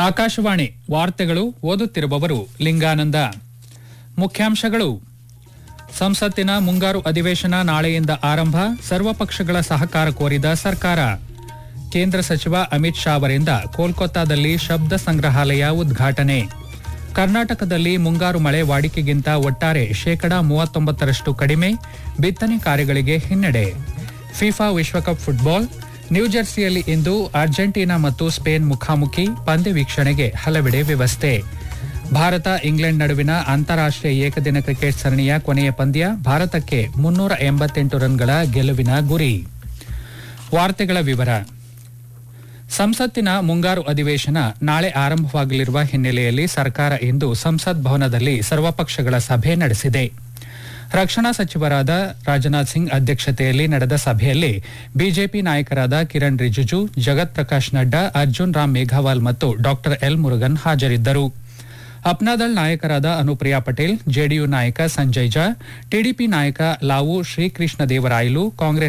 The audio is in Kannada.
ಆಕಾಶವಾಣಿ ವಾರ್ತೆಗಳು ಓದುತ್ತಿರುವವರು ಲಿಂಗಾನಂದ ಮುಖ್ಯಾಂಶಗಳು ಸಂಸತ್ತಿನ ಮುಂಗಾರು ಅಧಿವೇಶನ ನಾಳೆಯಿಂದ ಆರಂಭ ಸರ್ವಪಕ್ಷಗಳ ಸಹಕಾರ ಕೋರಿದ ಸರ್ಕಾರ ಕೇಂದ್ರ ಸಚಿವ ಅಮಿತ್ ಶಾ ಅವರಿಂದ ಕೋಲ್ಕತ್ತಾದಲ್ಲಿ ಶಬ್ದ ಸಂಗ್ರಹಾಲಯ ಉದ್ಘಾಟನೆ ಕರ್ನಾಟಕದಲ್ಲಿ ಮುಂಗಾರು ಮಳೆ ವಾಡಿಕೆಗಿಂತ ಒಟ್ಟಾರೆ ಶೇಕಡಾ ಮೂವತ್ತೊಂಬತ್ತರಷ್ಟು ಕಡಿಮೆ ಬಿತ್ತನೆ ಕಾರ್ಯಗಳಿಗೆ ಹಿನ್ನಡೆ ಫಿಫಾ ವಿಶ್ವಕಪ್ ಫುಟ್ಬಾಲ್ ನ್ಯೂಜೆರ್ಸಿಯಲ್ಲಿ ಇಂದು ಅರ್ಜೆಂಟೀನಾ ಮತ್ತು ಸ್ಪೇನ್ ಮುಖಾಮುಖಿ ಪಂದ್ಯ ವೀಕ್ಷಣೆಗೆ ಹಲವೆಡೆ ವ್ಯವಸ್ಥೆ ಭಾರತ ಇಂಗ್ಲೆಂಡ್ ನಡುವಿನ ಅಂತಾರಾಷ್ಟ್ರೀಯ ಏಕದಿನ ಕ್ರಿಕೆಟ್ ಸರಣಿಯ ಕೊನೆಯ ಪಂದ್ಯ ಭಾರತಕ್ಕೆ ಮುನ್ನೂರ ಎಂಬತ್ತೆಂಟು ರನ್ಗಳ ಗೆಲುವಿನ ಗುರಿ ವಾರ್ತೆಗಳ ವಿವರ ಸಂಸತ್ತಿನ ಮುಂಗಾರು ಅಧಿವೇಶನ ನಾಳೆ ಆರಂಭವಾಗಲಿರುವ ಹಿನ್ನೆಲೆಯಲ್ಲಿ ಸರ್ಕಾರ ಇಂದು ಸಂಸತ್ ಭವನದಲ್ಲಿ ಸರ್ವಪಕ್ಷಗಳ ಸಭೆ ನಡೆಸಿದೆ ರಕ್ಷಣಾ ಸಚಿವರಾದ ರಾಜನಾಥ್ ಸಿಂಗ್ ಅಧ್ಯಕ್ಷತೆಯಲ್ಲಿ ನಡೆದ ಸಭೆಯಲ್ಲಿ ಬಿಜೆಪಿ ನಾಯಕರಾದ ಕಿರಣ್ ರಿಜಿಜು ಜಗತ್ ಪ್ರಕಾಶ್ ನಡ್ಡಾ ಅರ್ಜುನ್ ರಾಮ್ ಮೇಘವಾಲ್ ಮತ್ತು ಡಾ ಎಲ್ ಮುರುಗನ್ ಹಾಜರಿದ್ದರು ಅಪ್ನಾದಳ್ ನಾಯಕರಾದ ಅನುಪ್ರಿಯಾ ಪಟೇಲ್ ಜೆಡಿಯು ನಾಯಕ ಸಂಜಯ್ ಜಾ ಟಿಡಿಪಿ ನಾಯಕ ಲಾವು ಶ್ರೀಕೃಷ್ಣ ದೇವರಾಯಲು ಕಾಂಗ್ರೆಸ್